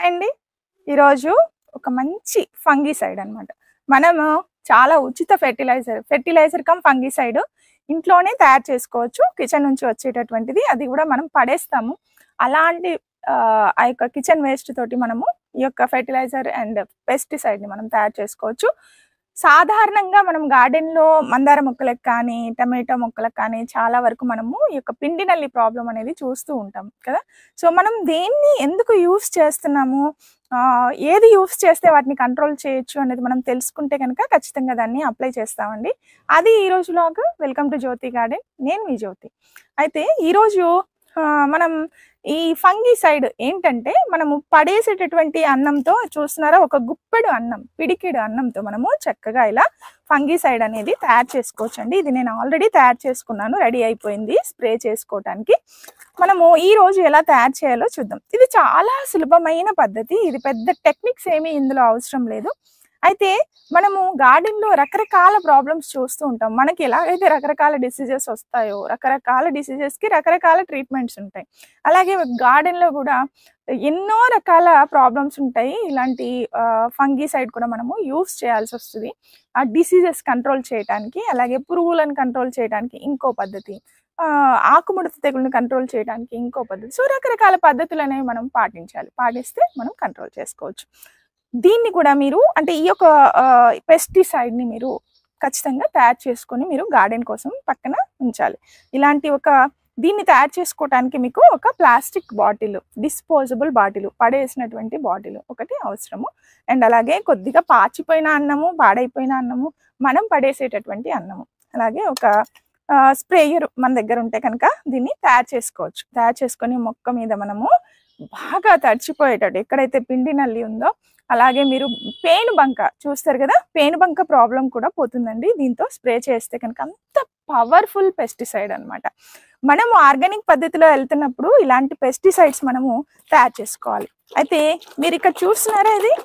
Hi అండి ఈరోజు ఒక మంచి ఫంగిసైడ్ అన్నమాట మనము చాలా ఉచిత ఫెర్టిలైజర్ ఫెర్టిలైజర్ కమ్ ఫంగిసైడ్ ఇంట్లోనే తయారు చేసుకోవచ్చు కిచెన్ నుంచి వచ్చేటటువంటిది అది కూడా మనం పడేస్తాము అలాంటి ఆ, ఆ యొక్క కిచెన్ వేస్ట్ తోటి మనము ఈ యొక్క ఫెర్టిలైజర్ అండ్ పెస్టిసైడ్ ని మనం తయారు చేసుకోవచ్చు సాధారణంగా మనం గార్డెన్ లో మందార మొక్కలకు కానీ టమాటో మొక్కలకు కానీ చాలా వరకు మనము ఈ యొక్క పిండి నల్లి ప్రాబ్లం అనేది చూస్తూ ఉంటాం కదా సో మనం దేన్ని ఎందుకు యూస్ చేస్తున్నాము ఆ, ఏది యూస్ చేస్తే వాటిని కంట్రోల్ చేయొచ్చు అనేది మనం తెలుసుకుంటే కనుక ఖచ్చితంగా దాన్ని అప్లై చేస్తామండి అది ఈ రోజులాగా వెల్కమ్ టు జ్యోతి గార్డెన్ నేను మీ జ్యోతి అయితే ఈరోజు ఆ, మనం ఈ ఫంగి సైడ్ ఏంటంటే మనము పడేసేటటువంటి అన్నంతో చూస్తున్నారా ఒక గుప్పెడు అన్నం పిడికిడు అన్నంతో మనము చక్కగా ఇలా ఫంగి సైడ్ అనేది తయారు చేసుకోవచ్చు అండి ఇది నేను ఆల్రెడీ తయారు చేసుకున్నాను రెడీ అయిపోయింది స్ప్రే చేసుకోవటానికి మనము ఈ రోజు ఎలా తయారు చేయాలో చూద్దాం ఇది చాలా సులభమైన పద్ధతి ఇది పెద్ద టెక్నిక్స్ ఏమీ ఇందులో అవసరం లేదు అయితే మనము గార్డెన్ లో రకరకాల ప్రాబ్లమ్స్ చూస్తూ ఉంటాం మనకి ఎలాగైతే రకరకాల డిసీజెస్ వస్తాయో రకరకాల డిసీజెస్ కి రకరకాల ట్రీట్మెంట్స్ ఉంటాయి అలాగే గార్డెన్ లో కూడా ఎన్నో రకాల ప్రాబ్లమ్స్ ఉంటాయి ఇలాంటి ఫంగిసైడ్ కూడా మనము యూస్ చేయాల్సి వస్తుంది ఆ డిసీజెస్ కంట్రోల్ చేయడానికి అలాగే పురుగులను కంట్రోల్ చేయడానికి ఇంకో పద్ధతి ఆ, ఆకుముడత తెగులను కంట్రోల్ చేయడానికి ఇంకో పద్ధతి సో రకరకాల పద్ధతులు అనేవి మనం పాటించాలి పాటిస్తే మనం కంట్రోల్ చేసుకోవచ్చు దీన్ని కూడా మీరు అంటే ఈ యొక్క పెస్టిసైడ్ ని మీరు ఖచ్చితంగా తయారు చేసుకొని మీరు గార్డెన్ కోసం పక్కన ఉంచాలి ఇలాంటి ఒక దీన్ని తయారు చేసుకోవడానికి మీకు ఒక ప్లాస్టిక్ బాటిల్ డిస్పోజబుల్ బాటిల్ పడేసినటువంటి బాటిల్ ఒకటి అవసరము అండ్ అలాగే కొద్దిగా పాచిపోయిన అన్నము పాడైపోయిన అన్నము మనం పడేసేటటువంటి అన్నము అలాగే ఒక స్ప్రేయర్ మన దగ్గర ఉంటే కనుక దీన్ని తయారు చేసుకోవచ్చు తయారు చేసుకొని మొక్క మీద మనము బాగా తడిచిపోయేటట్టు ఎక్కడైతే పిండి నల్లి ఉందో అలాగే మీరు పేను బంక చూస్తారు కదా పేను బంక ప్రాబ్లం కూడా పోతుందండి దీంతో స్ప్రే చేస్తే కనుక అంత పవర్ఫుల్ పెస్టిసైడ్ అన్నమాట మనము ఆర్గానిక్ పద్ధతిలో వెళ్తున్నప్పుడు ఇలాంటి పెస్టిసైడ్స్ మనము తయారు చేసుకోవాలి అయితే మీరు ఇక్కడ చూస్తున్నారా ఇది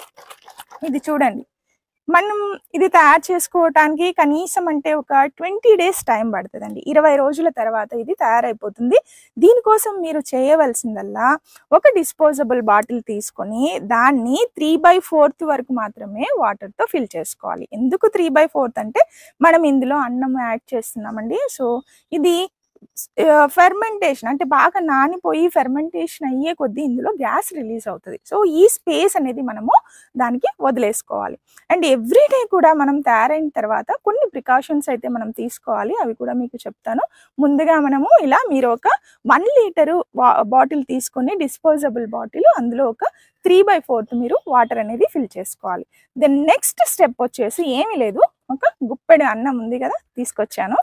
ఇది చూడండి మనం ఇది తయారు చేసుకోవటానికి కనీసం అంటే ఒక ట్వంటీ డేస్ టైం పడుతుందండి ఇరవై రోజుల తర్వాత ఇది తయారైపోతుంది దీనికోసం మీరు చేయవలసిందల్లా ఒక డిస్పోజబుల్ బాటిల్ తీసుకొని దాన్ని త్రీ బై ఫోర్త్ వరకు మాత్రమే వాటర్తో ఫిల్ చేసుకోవాలి ఎందుకు త్రీ బై ఫోర్త్ అంటే మనం ఇందులో అన్నం యాడ్ చేస్తున్నామండి సో ఇది ఫెర్మెంటేషన్ అంటే బాగా నానిపోయి ఫెర్మెంటేషన్ అయ్యే కొద్దీ ఇందులో గ్యాస్ రిలీజ్ అవుతుంది సో ఈ స్పేస్ అనేది మనము దానికి వదిలేసుకోవాలి అండ్ ఎవ్రీడే కూడా మనం తయారైన తర్వాత కొన్ని ప్రికాషన్స్ అయితే మనం తీసుకోవాలి అవి కూడా మీకు చెప్తాను ముందుగా మనము ఇలా మీరు ఒక వన్ లీటరు బాటిల్ తీసుకొని డిస్పోజబుల్ బాటిల్ అందులో ఒక త్రీ బై ఫోర్త్ మీరు వాటర్ అనేది ఫిల్ చేసుకోవాలి దెన్ నెక్స్ట్ స్టెప్ వచ్చేసి ఏమీ లేదు ఒక గుప్పెడు అన్నం ఉంది కదా తీసుకొచ్చాను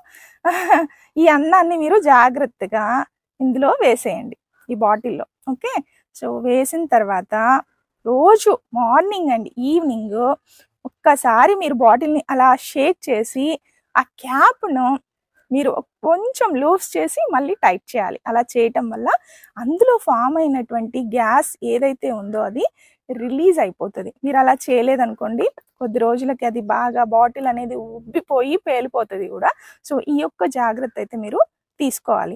ఈ అన్నాన్ని మీరు జాగ్రత్తగా ఇందులో వేసేయండి ఈ బాటిల్లో ఓకే సో వేసిన తర్వాత రోజు మార్నింగ్ అండ్ ఈవినింగ్ ఒక్కసారి మీరు బాటిల్ని అలా షేక్ చేసి ఆ క్యాప్ను మీరు కొంచెం లూజ్ చేసి మళ్ళీ టైట్ చేయాలి అలా చేయటం వల్ల అందులో ఫామ్ అయినటువంటి గ్యాస్ ఏదైతే ఉందో అది రిలీజ్ అయిపోతుంది మీరు అలా చేయలేదనుకోండి కొద్ది రోజులకి అది బాగా బాటిల్ అనేది ఉబ్బిపోయి పేలిపోతుంది కూడా సో ఈ యొక్క జాగ్రత్త అయితే మీరు తీసుకోవాలి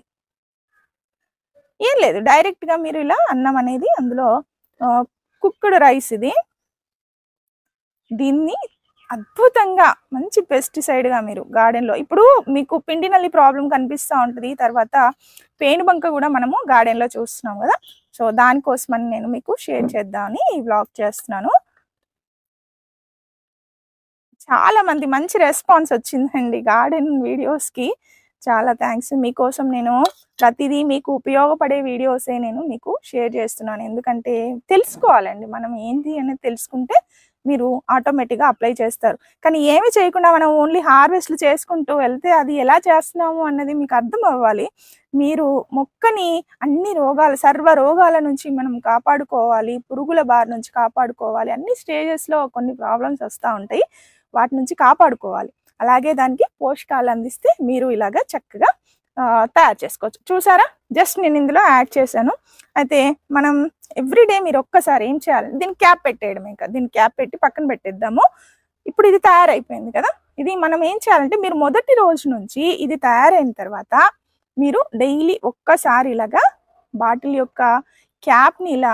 ఏం లేదు డైరెక్ట్ గా మీరు ఇలా అన్నం అనేది అందులో కుక్కుడు రైస్ ఇది దీన్ని అద్భుతంగా మంచి పెస్టిసైడ్ గా మీరు గార్డెన్ లో ఇప్పుడు మీకు పిండి నల్లి ప్రాబ్లం కనిపిస్తూ ఉంటుంది తర్వాత పేను బంక కూడా మనము గార్డెన్ లో చూస్తున్నాం కదా సో దానికోసమని నేను మీకు షేర్ చేద్దామని ఈ వ్లాగ్ చేస్తున్నాను చాలా మంది మంచి రెస్పాన్స్ వచ్చిందండి గార్డెన్ వీడియోస్ కి చాలా థ్యాంక్స్ మీకోసం నేను ప్రతిదీ మీకు ఉపయోగపడే వీడియోసే నేను మీకు షేర్ చేస్తున్నాను ఎందుకంటే తెలుసుకోవాలండి మనం ఏంటి అనేది తెలుసుకుంటే మీరు ఆటోమేటిక్గా అప్లై చేస్తారు కానీ ఏమి చేయకుండా మనం ఓన్లీ హార్వెస్ట్లు చేసుకుంటూ వెళ్తే అది ఎలా చేస్తున్నాము అన్నది మీకు అర్థం అవ్వాలి మీరు మొక్కని అన్ని రోగాలు సర్వ రోగాల నుంచి మనం కాపాడుకోవాలి పురుగుల బారి నుంచి కాపాడుకోవాలి అన్ని స్టేజెస్లో కొన్ని ప్రాబ్లమ్స్ వస్తూ ఉంటాయి వాటి నుంచి కాపాడుకోవాలి అలాగే దానికి పోషకాలు అందిస్తే మీరు ఇలాగా చక్కగా ఆ, తయారు చేసుకోవచ్చు చూసారా జస్ట్ నేను ఇందులో యాడ్ చేశాను అయితే మనం ఎవ్రీడే మీరు ఒక్కసారి ఏం చేయాలి దీనికి క్యాప్ పెట్టేయడం ఇంకా దీనికి క్యాప్ పెట్టి పక్కన పెట్టేద్దాము ఇప్పుడు ఇది తయారైపోయింది కదా ఇది మనం ఏం చేయాలంటే మీరు మొదటి రోజు నుంచి ఇది తయారైన తర్వాత మీరు డైలీ ఒక్కసారి ఇలాగా బాటిల్ యొక్క క్యాప్ని ఇలా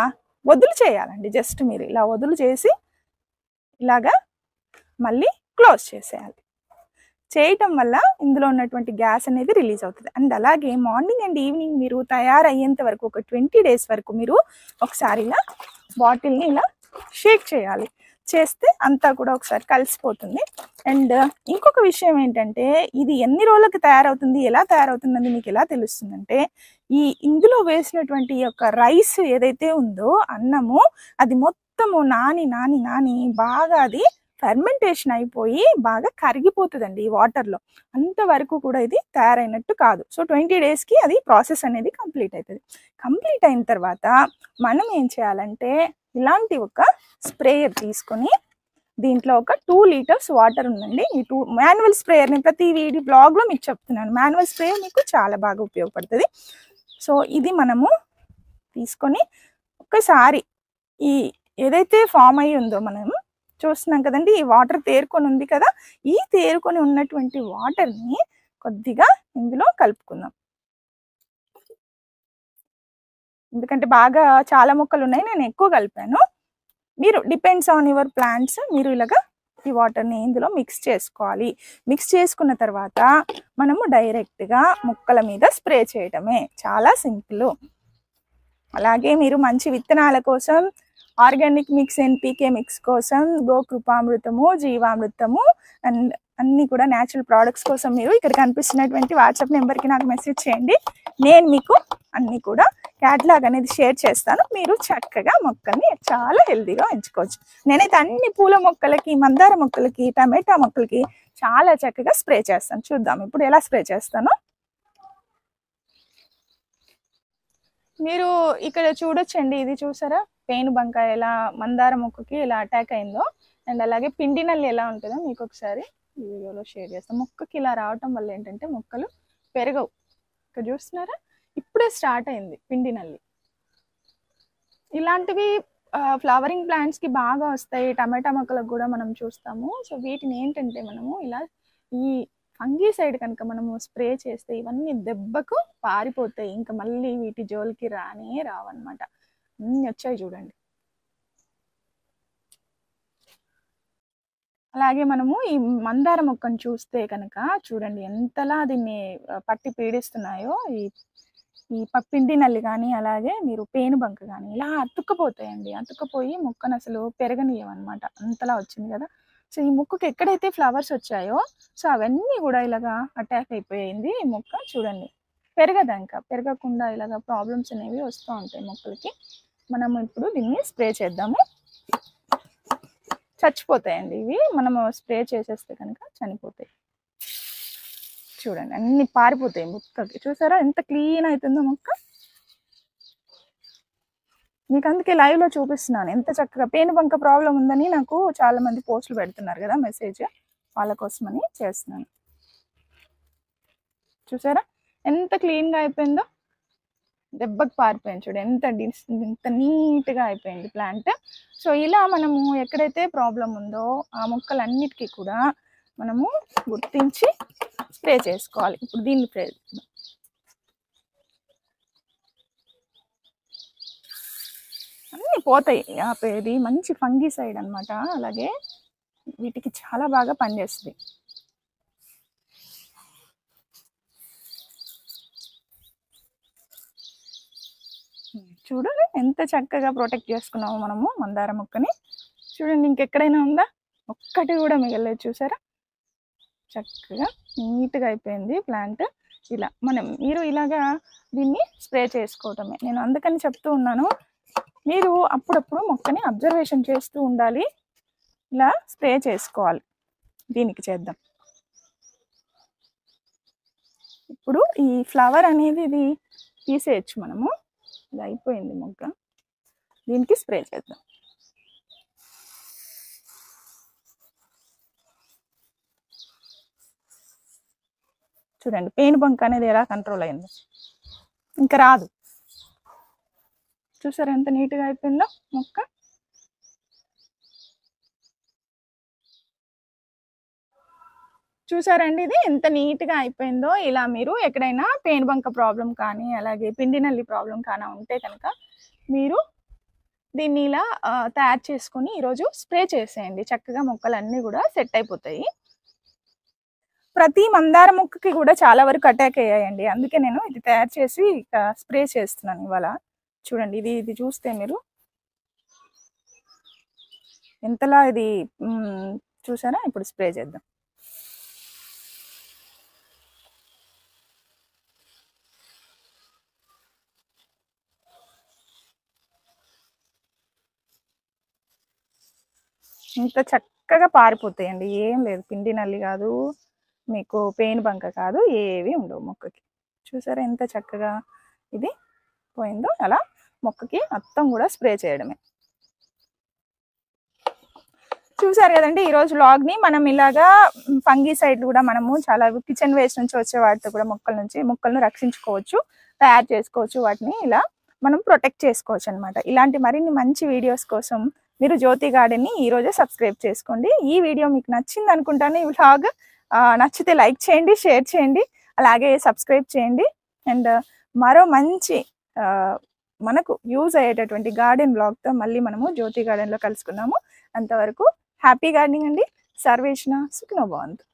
వదులు చేయాలండి జస్ట్ మీరు ఇలా వదులు చేసి ఇలాగా మళ్ళీ క్లోజ్ చేసేయాలి చేయటం వల్ల ఇందులో ఉన్నటువంటి గ్యాస్ అనేది రిలీజ్ అవుతుంది అండ్ అలాగే మార్నింగ్ అండ్ ఈవినింగ్ మీరు తయారయ్యేంత వరకు ఒక ట్వంటీ డేస్ వరకు మీరు ఒకసారి ఇలా బాటిల్ని ఇలా షేక్ చేయాలి చేస్తే అంతా కూడా ఒకసారి కలిసిపోతుంది అండ్ ఇంకొక విషయం ఏంటంటే ఇది ఎన్ని రోజులకు తయారవుతుంది ఎలా తయారవుతుందని మీకు ఎలా తెలుస్తుందంటే ఈ ఇందులో వేసినటువంటి ఈ యొక్క రైస్ ఏదైతే ఉందో అన్నము అది మొత్తము నాని నాని నాని బాగా అది ఫెర్మెంటేషన్ అయిపోయి బాగా కరిగిపోతుందండి ఈ వాటర్లో అంతవరకు కూడా ఇది తయారైనట్టు కాదు సో ట్వంటీ డేస్కి అది ప్రాసెస్ అనేది కంప్లీట్ అవుతుంది కంప్లీట్ అయిన తర్వాత మనం ఏం చేయాలంటే ఇలాంటి ఒక స్ప్రేయర్ తీసుకొని దీంట్లో ఒక టూ లీటర్స్ వాటర్ ఉందండి ఈ టూ మాన్యువల్ స్ప్రేయర్ నేను ప్రతి వీడియో బ్లాగ్లో మీకు చెప్తున్నాను మాన్యువల్ స్ప్రేయర్ మీకు చాలా బాగా ఉపయోగపడుతుంది సో ఇది మనము తీసుకొని ఒకసారి ఈ ఏదైతే ఫామ్ అయి ఉందో మనం చూస్తున్నాం కదండి ఈ వాటర్ తేరుకొని ఉంది కదా ఈ తేరుకొని ఉన్నటువంటి వాటర్ని కొద్దిగా ఇందులో కలుపుకుందాం ఎందుకంటే బాగా చాలా మొక్కలు ఉన్నాయి నేను ఎక్కువ కలిపాను మీరు డిపెండ్స్ ఆన్ యువర్ ప్లాంట్స్ మీరు ఇలాగా ఈ వాటర్ని ఇందులో మిక్స్ చేసుకోవాలి మిక్స్ చేసుకున్న తర్వాత మనము డైరెక్ట్గా మొక్కల మీద స్ప్రే చేయటమే చాలా సింపుల్ అలాగే మీరు మంచి విత్తనాల కోసం ఆర్గానిక్ మిక్స్ ఎన్పికే మిక్స్ కోసం గోకృపామృతము జీవామృతము అండ్ అన్ని కూడా న్యాచురల్ ప్రోడక్ట్స్ కోసం మీరు ఇక్కడ కనిపిస్తున్నటువంటి వాట్సాప్ నెంబర్కి నాకు మెసేజ్ చేయండి నేను మీకు అన్ని కూడా క్యాట్లాగ్ అనేది షేర్ చేస్తాను మీరు చక్కగా మొక్కల్ని చాలా హెల్తీగా ఎంచుకోవచ్చు నేనైతే అన్ని పూల మొక్కలకి మందార మొక్కలకి టమాటా మొక్కలకి చాలా చక్కగా స్ప్రే చేస్తాను చూద్దాం ఇప్పుడు ఎలా స్ప్రే చేస్తాను మీరు ఇక్కడ చూడొచ్చండి ఇది చూసారా పేను బంక ఎలా మందార మొక్కకి ఎలా అటాక్ అయిందో అండ్ అలాగే పిండి నల్లి ఎలా ఉంటుందో మీకు ఒకసారి ఈ వీడియోలో షేర్ చేస్తాం మొక్కకి ఇలా రావటం వల్ల ఏంటంటే మొక్కలు పెరగవు ఇక్కడ చూస్తున్నారా ఇప్పుడే స్టార్ట్ అయింది పిండి నల్లి ఇలాంటివి ఫ్లవరింగ్ ప్లాంట్స్ కి బాగా వస్తాయి టమాటా మొక్కలకు కూడా మనం చూస్తాము సో వీటిని ఏంటంటే మనము ఇలా ఈ ఫంగీ సైడ్ కనుక మనము స్ప్రే చేస్తే ఇవన్నీ దెబ్బకు పారిపోతాయి ఇంకా మళ్ళీ వీటి జోలికి రానే రావన్నమాట అన్ని వచ్చాయి చూడండి అలాగే మనము ఈ మందార మొక్కను చూస్తే కనుక చూడండి ఎంతలా దీన్ని ఆ, పట్టి పీడిస్తున్నాయో ఈ ఈ ప- పిండి నల్లి కానీ అలాగే మీరు పేను బంక కానీ ఇలా అతుక్కపోతాయండి అతుక్కపోయి మొక్కను అసలు పెరగనీయమన్నమాట అంతలా వచ్చింది కదా సో ఈ మొక్కకి ఎక్కడైతే ఫ్లవర్స్ వచ్చాయో సో అవన్నీ కూడా ఇలాగా అటాక్ అయిపోయింది ఈ మొక్క చూడండి పెరగదు ఇంకా పెరగకుండా ఇలాగా ప్రాబ్లమ్స్ అనేవి వస్తూ ఉంటాయి మొక్కలకి మనం ఇప్పుడు దీన్ని స్ప్రే చేద్దాము చచ్చిపోతాయండి ఇవి మనము స్ప్రే చేసేస్తే కనుక చనిపోతాయి చూడండి అన్ని పారిపోతాయి మొక్కకి చూసారా ఎంత క్లీన్ అవుతుందో మొక్క మీకు అందుకే live లో చూపిస్తున్నాను ఎంత చక్కగా పేను బంక ప్రాబ్లం ఉందని నాకు చాలా మంది పోస్టులు పెడుతున్నారు కదా మెసేజ్ వాళ్ళ కోసమని చేస్తున్నాను చూసారా ఎంత clean గా అయిపోయిందో దెబ్బకి పారిపోయింది చూడు ఎంత డిస్ ఎంత నీట్గా అయిపోయింది ప్లాంట్ సో ఇలా మనము ఎక్కడైతే ప్రాబ్లం ఉందో ఆ మొక్కలన్నిటికీ కూడా మనము గుర్తించి స్ప్రే చేసుకోవాలి ఇప్పుడు దీన్ని స్ప్రే చేద్దాం. అన్నీ పోతాయి ఆపేది మంచి ఫంగీ సైడ్ అన్నమాట అలాగే వీటికి చాలా బాగా పనిచేస్తుంది చూడండి ఎంత చక్కగా ప్రొటెక్ట్ చేసుకున్నాము మనము మందార మొక్కని చూడండి ఇంకెక్కడైనా ఉందా ఒక్కటి కూడా మిగలేదు చూసారా చక్కగా నీట్గా అయిపోయింది ప్లాంట్ ఇలా మనం మీరు ఇలాగా దీన్ని స్ప్రే చేసుకోవటమే నేను అందుకని చెప్తూ ఉన్నాను మీరు అప్పుడప్పుడు మొక్కని అబ్జర్వేషన్ చేస్తూ ఉండాలి ఇలా స్ప్రే చేసుకోవాలి దీనికి చేద్దాం ఇప్పుడు ఈ ఫ్లవర్ అనేది ఇది తీసేయచ్చు మనము ఇది అయిపోయింది మొగ్గ దీనికి స్ప్రే చేద్దాం చూడండి పెయిన్ బంక్ అనేది ఎలా కంట్రోల్ అయిందో ఇంకా రాదు చూసారా ఎంత నీట్గా అయిపోయిందో మొక్క చూసారండి ఇది ఎంత నీట్గా అయిపోయిందో ఇలా మీరు ఎక్కడైనా పెయిన్ బంక ప్రాబ్లం కానీ అలాగే పిండి నల్లి ప్రాబ్లం కానీ ఉంటే కనుక మీరు దీన్ని ఇలా ఆ, తయారు చేసుకొని ఈరోజు స్ప్రే చేసేయండి చక్కగా మొక్కలన్నీ కూడా సెట్ అయిపోతాయి ప్రతి మందార మొక్కకి కూడా చాలా వరకు అటాక్ అయ్యాయండి అందుకే నేను ఇది తయారు చేసి ఇక స్ప్రే చేస్తున్నాను ఇవాళ చూడండి ఇది ఇది చూస్తే మీరు ఎంతలా ఇది మ్, చూసారా ఇప్పుడు స్ప్రే చేద్దాం ఇంత చక్కగా పారిపోతాయండి ఏం లేదు పిండి నల్లి కాదు మీకు పెయిన్ బంక కాదు ఏవి ఉండవు మొక్కకి చూసారా ఎంత చక్కగా ఇది పోయిందో అలా మొక్కకి మొత్తం కూడా స్ప్రే చేయడమే చూసారు కదండి ఈ రోజు లాగ్ ని మనం ఇలాగా ఫంగీ సైడ్ కూడా మనము చాలా కిచెన్ వేస్ట్ నుంచి వచ్చే వాటితో కూడా మొక్కల నుంచి మొక్కలను రక్షించుకోవచ్చు తయారు చేసుకోవచ్చు వాటిని ఇలా మనం ప్రొటెక్ట్ చేసుకోవచ్చు అనమాట ఇలాంటి మరిన్ని మంచి వీడియోస్ కోసం మీరు జ్యోతి గార్డెన్ ని ఈ రోజే సబ్స్క్రైబ్ చేసుకోండి ఈ వీడియో మీకు నచ్చింది అనుకుంటాను ఈ వ్లాగ్ నచ్చితే లైక్ చేయండి షేర్ చేయండి అలాగే సబ్స్క్రైబ్ చేయండి అండ్ మరో మంచి ఆ, మనకు యూజ్ అయ్యేటటువంటి గార్డెన్ తో మళ్ళీ మనము జ్యోతి గార్డెన్ లో కలుసుకుందాము అంతవరకు హ్యాపీ గార్డెనింగ్ అండి సర్వేషణ సుఖినో బాగుంది